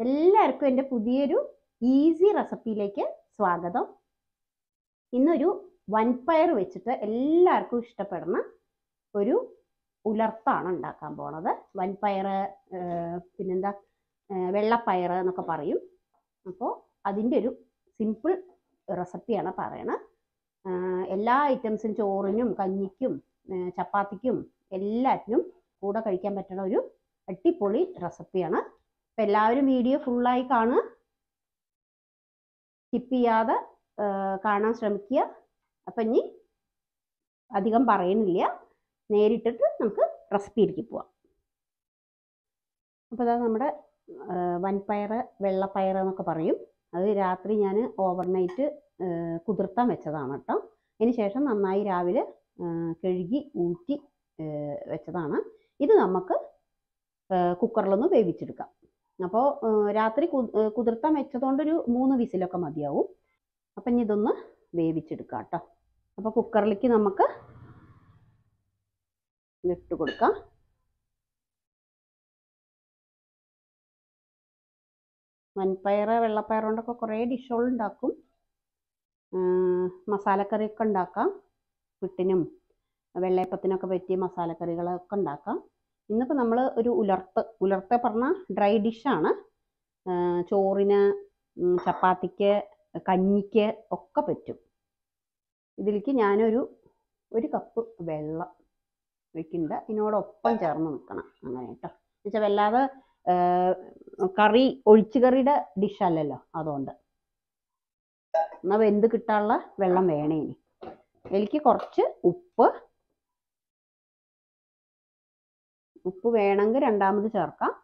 എല്ലാവർക്കും എൻ്റെ പുതിയൊരു ഈസി റെസിപ്പിയിലേക്ക് സ്വാഗതം ഇന്നൊരു വൻപയർ വെച്ചിട്ട് എല്ലാവർക്കും ഇഷ്ടപ്പെടുന്ന ഒരു ഉലർത്താണ് ഉണ്ടാക്കാൻ പോണത് വൻപയർ പിന്നെന്താ ഏഹ് വെള്ളപ്പയർ എന്നൊക്കെ പറയും അപ്പോൾ അതിൻ്റെ ഒരു സിമ്പിൾ റെസിപ്പിയാണ് പറയണത് ആഹ് എല്ലാ ഐറ്റംസും ചോറിനും കഞ്ഞിക്കും ഏഹ് ചപ്പാത്തിക്കും എല്ലാറ്റിനും കൂടെ കഴിക്കാൻ പറ്റുന്ന ഒരു അടിപൊളി റെസിപ്പിയാണ് അപ്പം എല്ലാവരും വീഡിയോ ഫുള്ളായി കാണുക സ്കിപ്പ് ചെയ്യാതെ ആഹ് കാണാൻ ശ്രമിക്കുക അപ്പം ഇനി അധികം പറയുന്നില്ല നേരിട്ടിട്ട് നമുക്ക് റെസിപ്പിയിലേക്ക് പോവാം അപ്പോൾ അതാ നമ്മുടെ ആഹ് വൻപയർ വെള്ളപ്പയർ എന്നൊക്കെ പറയും അത് രാത്രി ഞാൻ ഓവർനൈറ്റ് കുതിർത്താൻ വെച്ചതാണ് കേട്ടോ അതിന് ശേഷം നന്നായി രാവിലെ ആഹ് കഴുകി ഊറ്റി ആഹ് വെച്ചതാണ് ഇത് നമുക്ക് ആഹ് കുക്കറിലൊന്ന് വേവിച്ചെടുക്കാം അപ്പോൾ രാത്രി കു- ആഹ് കുതിർത്താൻ വെച്ചതുകൊണ്ടൊരു മൂന്ന് വിസിലൊക്കെ മതിയാവും അപ്പം ഇനി ഇതൊന്ന് വേവിച്ചെടുക്കാം കേട്ടോ അപ്പോൾ കുക്കറിലേക്ക് നമുക്ക് ഇട്ട് കൊടുക്കാം വൻപയർ വെള്ളപ്പയർ കൊണ്ടൊക്കെ കുറേ ഡിഷുകൾ ഉണ്ടാക്കും മസാലക്കറിയൊക്കെ ഉണ്ടാക്കാം പുട്ടിനും വെള്ളയപ്പത്തിനൊക്കെ പറ്റിയ മസാലക്കറികളൊക്കെ ഉണ്ടാക്കാം ഇന്നിപ്പോൾ നമ്മൾ ഒരു ഉലർത്ത് ഉലർത്ത് പറഞ്ഞാൽ ഡ്രൈ ഡിഷാണ് ചോറിന് ഉം, ചപ്പാത്തിക്ക് കഞ്ഞിക്ക് ഒക്കെ പറ്റും ഇതിലേക്ക് ഞാനൊരു ഒരു കപ്പ് വെള്ളം ഒഴിക്കുന്നുണ്ട് ഇതിനോടൊപ്പം ചേർന്ന് നിൽക്കണം അങ്ങനെ കേട്ടോ എന്നുവെച്ചാൽ വല്ലാതെ ആ, കറി ഒഴിച്ചു കറിയുടെ ഡിഷല്ലല്ലോ അതുകൊണ്ട് എന്നാൽ വെന്ത് കിട്ടാനുള്ള വെള്ളം വേണേ ഇനി എനിക്ക് കുറച്ച് ഉപ്പ് ഉപ്പ് വേണമെങ്കിൽ രണ്ടാമത് ചേർക്കാം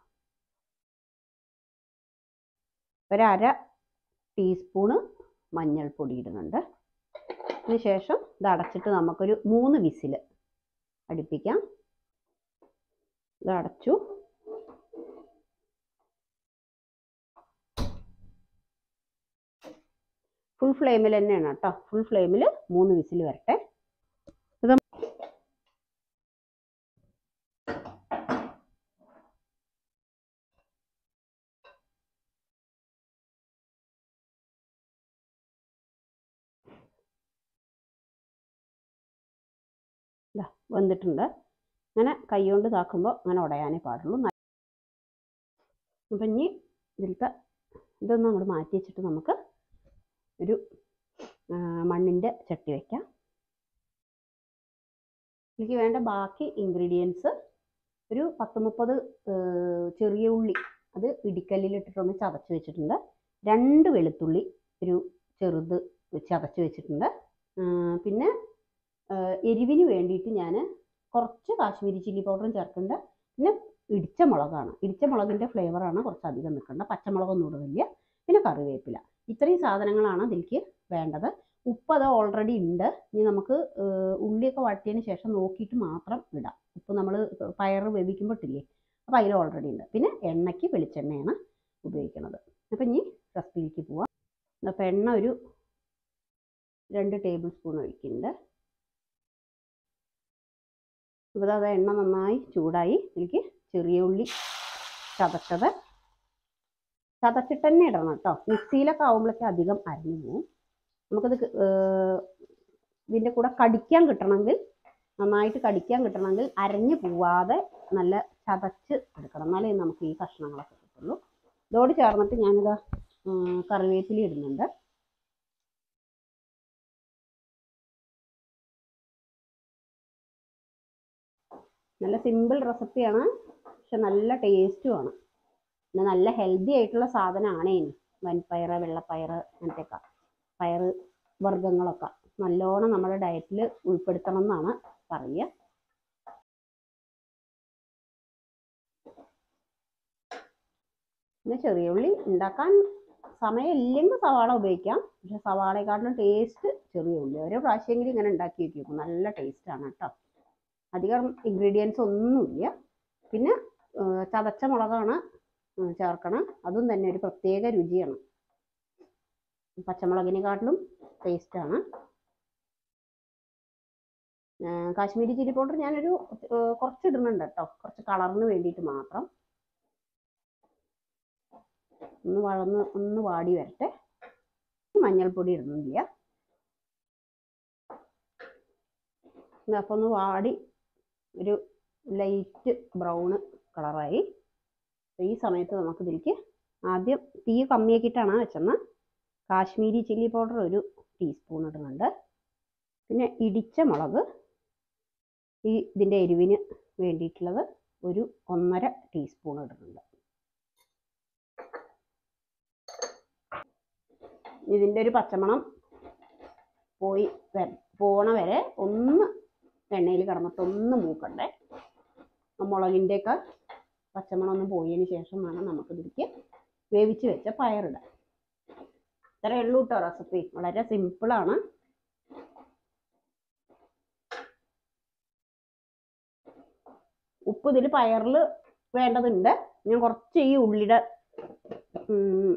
ഒരര ടീസ്പൂണ് മഞ്ഞൾപ്പൊടി ഇടുന്നുണ്ട് അതിന് ശേഷം ഇത് അടച്ചിട്ട് നമുക്കൊരു മൂന്ന് വിസിൽ അടുപ്പിക്കാം ഇത് അടച്ചു ഫുൾ ഫ്ലെയിമിൽ തന്നെയാണ് കേട്ടോ ഫുൾ ഫ്ലെയിമിൽ മൂന്ന് വിസിൽ വരട്ടെ ഇത് ദാ വെന്തിട്ടുണ്ട് അങ്ങനെ കൈ കൊണ്ട് ഇതാക്കുമ്പോൾ അങ്ങനെ ഉടയാനേ പാടുള്ളൂ അപ്പം ഇനി ഇതിലത്തെ ഇതൊന്നും അങ്ങോട്ട് മാറ്റി വെച്ചിട്ട് നമുക്ക് ഒരു മണ്ണിൻ്റെ ചട്ടി വയ്ക്കാം എനിക്ക് വേണ്ട ബാക്കി ഇൻഗ്രീഡിയൻസ് ഒരു പത്ത് മുപ്പത് ചെറിയ ഉള്ളി അത് ഇടിക്കല്ലിലിട്ടിട്ടൊന്ന് ചതച്ച് വെച്ചിട്ടുണ്ട് രണ്ട് വെളുത്തുള്ളി ഒരു ചെറുത് ചതച്ച് വെച്ചിട്ടുണ്ട് ആ, പിന്നെ ആ, എരിവിന് വേണ്ടിയിട്ട് ഞാൻ കുറച്ച് കാശ്മീരി ചില്ലി പൗഡറും ചേർക്കുന്നുണ്ട് പിന്നെ ഇടിച്ച മുളകാണ് ഇടിച്ച മുളകിൻ്റെ ഫ്ലേവറാണ് കുറച്ച് അധികം നിൽക്കേണ്ടത് പച്ചമുളകൊന്നും ഇടുന്നില്ല പിന്നെ കറിവേപ്പില ഇത്രയും സാധനങ്ങളാണ് അതിലേക്ക് വേണ്ടത് ഉപ്പ് അത് ഓൾറെഡി ഉണ്ട് ഇനി നമുക്ക് ഏഹ്, ഉള്ളിയൊക്കെ വഴറ്റിയതിന് ശേഷം നോക്കിയിട്ട് മാത്രം ഇടാം ഉപ്പ് നമ്മൾ പയർ വേവിക്കുമ്പോൾ ഇട്ടില്ലേ അപ്പോൾ അതിൽ ഓൾറെഡി ഉണ്ട് പിന്നെ എണ്ണയ്ക്ക് വെളിച്ചെണ്ണയാണ് ഉപയോഗിക്കുന്നത് അപ്പം ഇനി റെസിപ്പിയിലേക്ക് പോവാം അപ്പോൾ എണ്ണ ഒരു രണ്ട് ടേബിൾ സ്പൂൺ ഒഴിക്കുന്നുണ്ട് ഇപ്പോൾ അത് എണ്ണ നന്നായി ചൂടായി എനിക്ക് ചെറിയ ഉള്ളി ചതച്ചത് ചതച്ചിട്ട് തന്നെ ഇടണം കേട്ടോ മിക്സിയിലൊക്കെ ആകുമ്പോഴേക്കും അധികം അരിഞ്ഞു പോകും നമുക്കത് ക- ഏർ ഇതിൻ്റെ കൂടെ കടിക്കാൻ കിട്ടണമെങ്കിൽ നന്നായിട്ട് കടിക്കാൻ കിട്ടണമെങ്കിൽ അരഞ്ഞു പോവാതെ നല്ല ചതച്ച് എടുക്കണം എന്നാലേ നമുക്ക് ഈ കഷ്ണങ്ങളൊക്കെ കിട്ടുള്ളൂ ഇതോട് ചേർന്നിട്ട് ഞാനിതാ ഉം, കറിവേപ്പില ഇടുന്നുണ്ട് നല്ല സിമ്പിൾ റെസിപ്പിയാണ് പക്ഷെ നല്ല ടേസ്റ്റുമാണ് പിന്നെ നല്ല ഹെൽത്തി ആയിട്ടുള്ള സാധനമാണ് ഇനി വൻപയറ് വെള്ളപ്പയറ് അങ്ങനത്തെയൊക്കെ പയറ് വർഗ്ഗങ്ങളൊക്കെ നല്ലോണം നമ്മുടെ ഡയറ്റിൽ ഉൾപ്പെടുത്തണം എന്നാണ് പറയുക പിന്നെ ചെറിയ ഉള്ളി ഉണ്ടാക്കാൻ സമയമില്ലെങ്കിൽ സവാള ഉപയോഗിക്കാം പക്ഷെ സവാളയെക്കാട്ടിലും ടേസ്റ്റ് ചെറിയ ഉള്ളി ഓരോ പ്രാവശ്യമെങ്കിലും ഇങ്ങനെ ഉണ്ടാക്കി വെക്കും നല്ല ടേസ്റ്റാണ് കേട്ടോ അധികം ഇൻഗ്രീഡിയൻസ് ഒന്നുമില്ല പിന്നെ ആ, ചതച്ച മുളകാണ് ഉം, ചേർക്കണം അതും തന്നെ ഒരു പ്രത്യേക രുചിയാണ് പച്ചമുളകിനെക്കാട്ടിലും ടേസ്റ്റാണ് കാശ്മീരി ചില്ലി പൗഡർ ഞാനൊരു ആ, കുറച്ച് ഇടുന്നുണ്ട് കേട്ടോ കുറച്ച് കളറിന് വേണ്ടിയിട്ട് മാത്രം ഒന്ന് വളർന്ന് ഒന്ന് വാടി വരട്ടെ ഈ മഞ്ഞൾപ്പൊടി ഇടുന്നില്ല അപ്പം ഒന്ന് വാടി ഒരു ലൈറ്റ് ബ്രൗണ് കളറായി ഈ സമയത്ത് നമുക്ക് ഇതിലേക്ക് ആദ്യം തീ കമ്മിയാക്കിയിട്ടാണ് വെച്ചെന്ന് കാശ്മീരി ചില്ലി പൗഡർ ഒരു ടീസ്പൂൺ ഇടുന്നുണ്ട് പിന്നെ ഇടിച്ച മുളക് ഈ ഇതിൻ്റെ എരിവിന് വേണ്ടിയിട്ടുള്ളത് ഒരു ഒന്നര ടീസ്പൂൺ ഇടുന്നുണ്ട് ഇതിൻ്റെ ഒരു പച്ചമണം പോയി വര പോണ വരെ ഒന്ന് എണ്ണയിൽ കിടന്നിട്ട് ഒന്ന് മൂക്കണ്ടേ മുളകിൻ്റെയൊക്കെ പച്ചമണം ഒന്ന് പോയതിന് ശേഷം വേണം നമുക്ക് ഇതിലേക്ക് വേവിച്ച് വെച്ച പയറിടാൻ ഇത്രയേ ഉള്ളൂ കേട്ടോ റെസിപ്പി വളരെ സിമ്പിളാണ് ഉപ്പ് ഇതിൽ പയറിൽ വേണ്ടതുണ്ട് ഞാൻ കുറച്ച് ഈ ഉള്ളിയുടെ ഉം,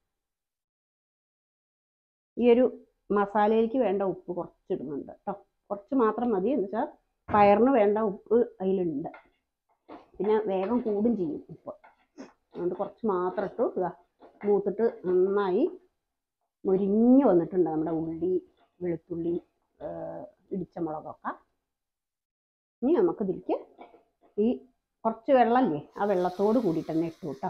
ഈ ഒരു മസാലയിലേക്ക് വേണ്ട ഉപ്പ് കുറച്ച് ഇടുന്നുണ്ട് കേട്ടോ കുറച്ച് മാത്രം മതി എന്ന് വെച്ചാൽ പയറിന് വേണ്ട ഉപ്പ് അതിലുണ്ട് പിന്നെ വേഗം കൂടും ചെയ്യും ഉപ്പ് അതുകൊണ്ട് കുറച്ച് മാത്രം ഇട്ടു ഇതാ മൂത്തിട്ട് നന്നായി മുരിഞ്ഞ് വന്നിട്ടുണ്ട് നമ്മുടെ ഉള്ളി വെളുത്തുള്ളി ആ, ഇടിച്ച മുളകൊക്കെ ഇനി നമുക്ക് ഇതിലേക്ക് ഈ കുറച്ച് വെള്ളമില്ലേ ആ വെള്ളത്തോട് കൂടി തന്നെ ഇട്ടു കേട്ടോ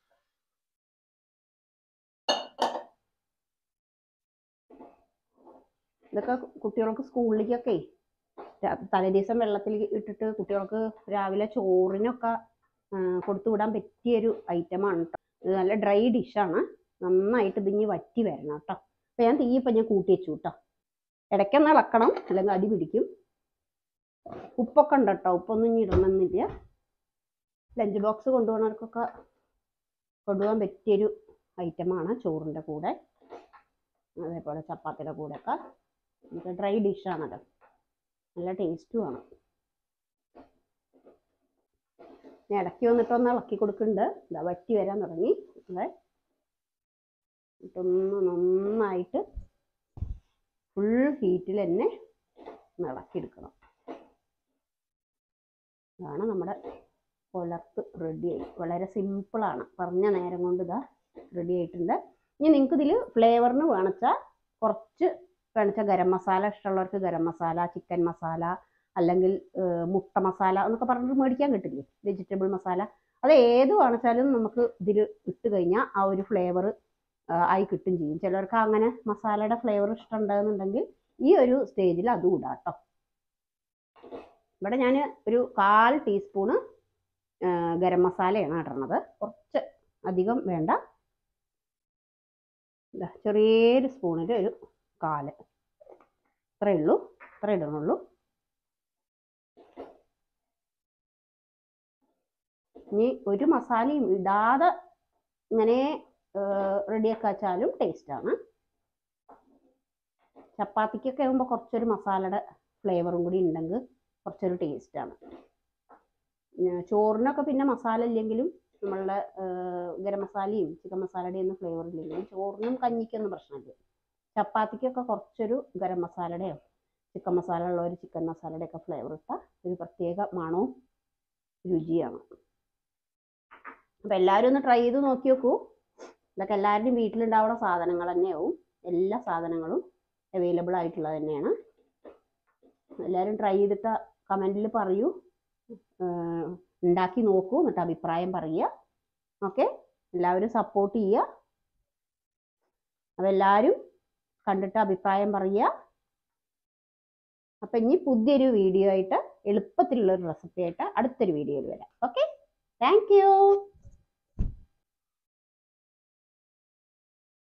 ഇതൊക്കെ കുട്ടികൾക്ക് സ്കൂളിലേക്കൊക്കെ രാ- തലേദിവസം വെള്ളത്തിൽ ഇട്ടിട്ട് കുട്ടികൾക്ക് രാവിലെ ചോറിനൊക്കെ ആ, കൊടുത്തു വിടാൻ പറ്റിയൊരു ഐറ്റമാണ് കേട്ടോ ഇത് നല്ല ഡ്രൈ ഡിഷാണ് നന്നായിട്ട് ഇതിങ്ങി വറ്റി വരണം കേട്ടോ അപ്പം ഞാൻ തീ ഇപ്പം ഞാൻ കൂട്ടി വെച്ചു കേട്ടോ ഇടയ്ക്കൊന്ന് ഇളക്കണം അല്ലെങ്കിൽ അടി പിടിക്കും ഉപ്പൊക്കെ ഉണ്ട് കേട്ടോ ഉപ്പൊന്നും ഇനി ഇടണമെന്നില്ല ലഞ്ച് ബോക്സ് കൊണ്ടുപോകണവർക്കൊക്കെ കൊണ്ടുപോകാൻ പറ്റിയൊരു ഐറ്റമാണ് ചോറിൻ്റെ കൂടെ അതേപോലെ ചപ്പാത്തിയുടെ കൂടെയൊക്കെ നമുക്ക് ഡ്രൈ ഡിഷാണല്ലോ നല്ല ടേസ്റ്റുമാണ് ഞാൻ ഇടയ്ക്ക് വന്നിട്ടൊന്ന് ഇളക്കി കൊടുക്കുന്നുണ്ട് ഇതാ വറ്റി വരാൻ തുടങ്ങി അതെ എന്നിട്ടൊന്ന് നന്നായിട്ട് ഫുൾ ഹീറ്റിൽ തന്നെ ഒന്ന് ഇളക്കിയെടുക്കണം ഇതാണ് നമ്മുടെ പുലർത്ത് റെഡിയായി വളരെ സിമ്പിളാണ് പറഞ്ഞ നേരം കൊണ്ട് ഇതാ റെഡി ആയിട്ടുണ്ട് ഇനി നിങ്ങൾക്ക് ഇതിൽ ഫ്ലേവറിന് വേണച്ചാൽ കുറച്ച് വേണച്ചാൽ ഗരം മസാല ഇഷ്ടമുള്ളവർക്ക് ഗരം മസാല ചിക്കൻ മസാല അല്ലെങ്കിൽ ഏഹ്, മുട്ട മസാല എന്നൊക്കെ പറഞ്ഞിട്ട് മേടിക്കാൻ കിട്ടില്ലേ വെജിറ്റബിൾ മസാല അത് ഏത് വേണച്ചാലും നമുക്ക് ഇതിൽ ഇട്ട് കഴിഞ്ഞാൽ ആ ഒരു ഫ്ലേവർ ആയി കിട്ടും ചെയ്യും ചിലർക്ക് അങ്ങനെ മസാലയുടെ ഫ്ലേവർ ഇഷ്ടമുണ്ടെന്നുണ്ടെങ്കിൽ ഈ ഒരു സ്റ്റേജിൽ അതും ഇടാം കേട്ടോ ഇവിടെ ഞാൻ ഒരു കാൽ ടീസ്പൂണ് ഗരം മസാലയാണ് ഇടണത് കുറച്ച് അധികം വേണ്ട ദാ ചെറിയൊരു സ്പൂണിൽ ഒരു കാല് ഇത്രയേ ഉള്ളൂ ഇത്ര ഇടണുള്ളൂ ഇനി ഒരു മസാലയും ഇടാതെ ഇങ്ങനെ റെഡിയാക്കി വെച്ചാലും ടേസ്റ്റാണ് ചപ്പാത്തിക്കൊക്കെ ആകുമ്പോൾ കുറച്ചൊരു മസാലയുടെ ഫ്ലേവറും കൂടി ഉണ്ടെങ്കിൽ കുറച്ചൊരു ടേസ്റ്റാണ് ചോറിനൊക്കെ പിന്നെ മസാല ഇല്ലെങ്കിലും നമ്മളുടെ ഏഹ്, ഗരം മസാലയും ചിക്കൻ മസാലയുടെ ഒന്നും ഫ്ലേവർ ഇല്ലെങ്കിലും ചോറിനും കഞ്ഞിക്കൊന്നും പ്രശ്നമില്ല ചപ്പാത്തിക്കൊക്കെ കുറച്ചൊരു ഗരം മസാലയുടെയോ ചിക്കൻ മസാല ഉള്ള ഒരു ചിക്കൻ മസാലയുടെ ഒക്കെ ഫ്ലേവർ ഇട്ടാൽ ഒരു പ്രത്യേക മണവും രുചിയാണ് അപ്പോൾ എല്ലാവരും ഒന്ന് ട്രൈ ചെയ്ത് നോക്കി നോക്കൂ ഇതൊക്കെ എല്ലാവരുടെയും വീട്ടിലുണ്ടാവുന്ന സാധനങ്ങൾ തന്നെയാവും എല്ലാ സാധനങ്ങളും അവൈലബിൾ ആയിട്ടുള്ളത് തന്നെയാണ് എല്ലാവരും ട്രൈ ചെയ്തിട്ട് കമൻറ്റിൽ പറയൂ ഏഹ് ഉണ്ടാക്കി നോക്കൂ എന്നിട്ട് അഭിപ്രായം പറയുക ഓക്കെ എല്ലാവരും സപ്പോർട്ട് ചെയ്യുക അപ്പോൾ എല്ലാവരും കണ്ടിട്ട് അഭിപ്രായം പറയുക അപ്പം ഇനി പുതിയൊരു വീഡിയോ ആയിട്ട് എളുപ്പത്തിലുള്ള ഒരു റെസിപ്പി ആയിട്ട് അടുത്തൊരു വീഡിയോയിൽ വരാം ഓക്കെ താങ്ക് യു